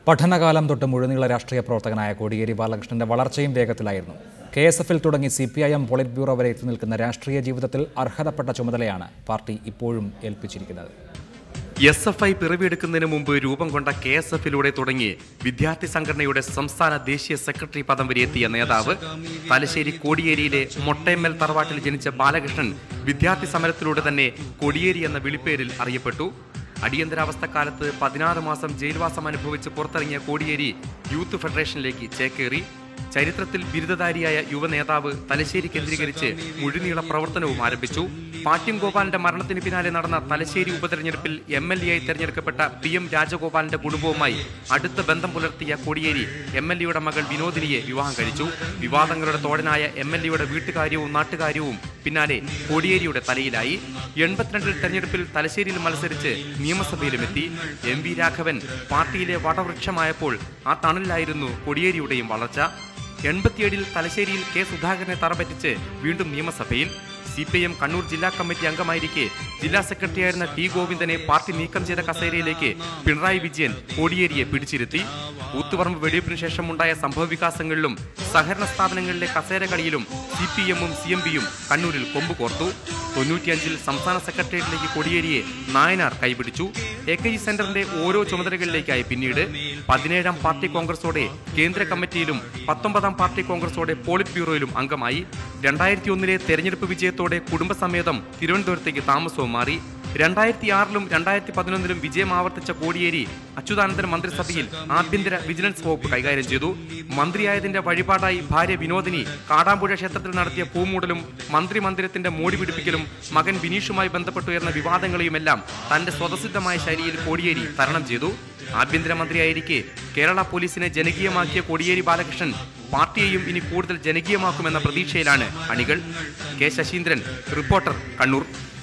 പഠനകാലം തൊട്ട് മുഴുനീള രാഷ്ട്രീയ പ്രവർത്തകനായ കോടിയേരി ബാലകൃഷ്ണന്റെ വളർച്ചയും വേഗത്തിലായിരുന്നു കെ എസ് എഫിൽ തുടങ്ങി C P I M politburo വരെ എത്തി നിൽക്കുന്ന രാഷ്ട്രീയ ജീവിതത്തിൽ അർഹതപ്പെട്ട ചുമതലയാണ് പാർട്ടി ഇപ്പോഴും ഏൽപ്പിച്ചിരിക്കുന്നത് എസ് എഫ് ഐ പിറവിയെടുക്കുന്നതിന് മുമ്പ് രൂപം കൊണ്ട കെ എസ് എഫിലൂടെ തുടങ്ങി വിദ്യാർത്ഥി സംഘടനയുടെ സംസ്ഥാന ദേശീയ സെക്രട്ടറി പദം വരെ എത്തിയ നേതാവ് തലശ്ശേരി കോടിയേരിയിലെ മൊട്ടയമ്മൽ തറവാട്ടിൽ ജനിച്ച ബാലകൃഷ്ണൻ വിദ്യാർത്ഥി സമരത്തിലൂടെ തന്നെ കോടിയേരി എന്ന വിളിപ്പേരിൽ അറിയപ്പെട്ടു അടിയന്തരാവസ്ഥ കാലത്ത് പതിനാറ് മാസം ജയിൽവാസം അനുഭവിച്ച് പുറത്തിറങ്ങിയ കോടിയേരി യൂത്ത് ഫെഡറേഷനിലേക്ക് ചേക്കേറി ചരിത്രത്തിൽ ബിരുദധാരിയായ യുവ നേതാവ് തലശ്ശേരി കേന്ദ്രീകരിച്ച് മുഴുനീള പ്രവർത്തനവും ആരംഭിച്ചു പാട്യം ഗോപാലിന്റെ മരണത്തിന് പിന്നാലെ നടന്ന തലശ്ശേരി ഉപതെരഞ്ഞെടുപ്പിൽ എം എൽ എ ആയി തെരഞ്ഞെടുക്കപ്പെട്ട പി എം രാജഗോപാലിന്റെ കുടുംബവുമായി അടുത്ത ബന്ധം പുലർത്തിയ കോടിയേരി എം എൽ എയുടെ മകൾ വിനോദിനിയെ വിവാഹം കഴിച്ചു വിവാദങ്ങളുടെ തോഴനായ എം എൽ എയുടെ വീട്ടുകാര്യവും നാട്ടുകാര്യവും പിന്നാലെ കോടിയേരിയുടെ തലയിലായി എൺപത്തിരണ്ടിൽ തെരഞ്ഞെടുപ്പിൽ തലശ്ശേരിയിൽ മത്സരിച്ച് നിയമസഭയിലുമെത്തി എം വി രാഘവൻ പാർട്ടിയിലെ വടവൃക്ഷമായപ്പോൾ ആ തണലിലായിരുന്നു കോടിയേരിയുടെയും വളർച്ച എൺപത്തിയേഴിൽ തലശ്ശേരിയിൽ കെ സുധാകരനെ തറപറ്റിച്ച് വീണ്ടും നിയമസഭയിൽ സി പി എം കണ്ണൂർ ജില്ലാ കമ്മിറ്റി അംഗമായിരിക്കെ ജില്ലാ സെക്രട്ടറിയായിരുന്ന ടി ഗോവിന്ദനെ പാർട്ടി നീക്കം ചെയ്ത കസേരയിലേക്ക് പിണറായി വിജയൻ കോടിയേരിയെ പിടിച്ചിരുത്തി കൂത്തുപറമ്പ് വെടിവെപ്പിന് ശേഷമുണ്ടായ സംഭവവികാസങ്ങളിലും സഹകരണ സ്ഥാപനങ്ങളിലെ കസേരകളിയിലും സി പി എമ്മും സി എം പിയും കണ്ണൂരിൽ കൊമ്പ് കോർത്തു തൊണ്ണൂറ്റിയഞ്ചിൽ സംസ്ഥാന സെക്രട്ടേറിയറ്റിലേക്ക് കോടിയേരിയെ നായനാർ കൈപിടിച്ചു എ കെ ജി സെന്ററിന്റെ ഓരോ ചുമതലകളിലേക്കായി പിന്നീട് പതിനേഴാം പാർട്ടി കോൺഗ്രസോടെ കേന്ദ്ര കമ്മിറ്റിയിലും പത്തൊമ്പതാം പാർട്ടി കോൺഗ്രസോടെ പോളിറ്റ് ബ്യൂറോയിലും അംഗമായി രണ്ടായിരത്തി ഒന്നിലെ തെരഞ്ഞെടുപ്പ് വിജയത്തോടെ കുടുംബസമേതം തിരുവനന്തപുരത്തേക്ക് താമസവും മാറി രണ്ടായിരത്തി ആറിലും രണ്ടായിരത്തി പതിനൊന്നിലും വിജയം ആവർത്തിച്ച കോടിയേരി അച്യുതാനന്ദൻ മന്ത്രിസഭയിൽ ആഭ്യന്തര വിജിലൻസ് വകുപ്പ് കൈകാര്യം ചെയ്തു മന്ത്രിയായതിന്റെ വഴിപാടായി ഭാര്യ വിനോദിനി കാടാമ്പുഴ ക്ഷേത്രത്തിൽ നടത്തിയ പൂമൂടലും മന്ത്രി മന്ദിരത്തിന്റെ മോടി പിടിപ്പിക്കലും മകൻ ബിനീഷുമായി ബന്ധപ്പെട്ടുയർന്ന വിവാദങ്ങളെയുമെല്ലാം തന്റെ സ്വതസിദ്ധമായ ശൈലിയിൽ കോടിയേരി തരണം ചെയ്തു ആഭ്യന്തരമന്ത്രിയായിരിക്കെ കേരള പോലീസിനെ ജനകീയമാക്കിയ കോടിയേരി ബാലകൃഷ്ണൻ പാർട്ടിയെയും ഇനി കൂടുതൽ ജനകീയമാക്കുമെന്ന പ്രതീക്ഷയിലാണ് അണികൾ കെ ശശീന്ദ്രൻ റിപ്പോർട്ടർ കണ്ണൂർ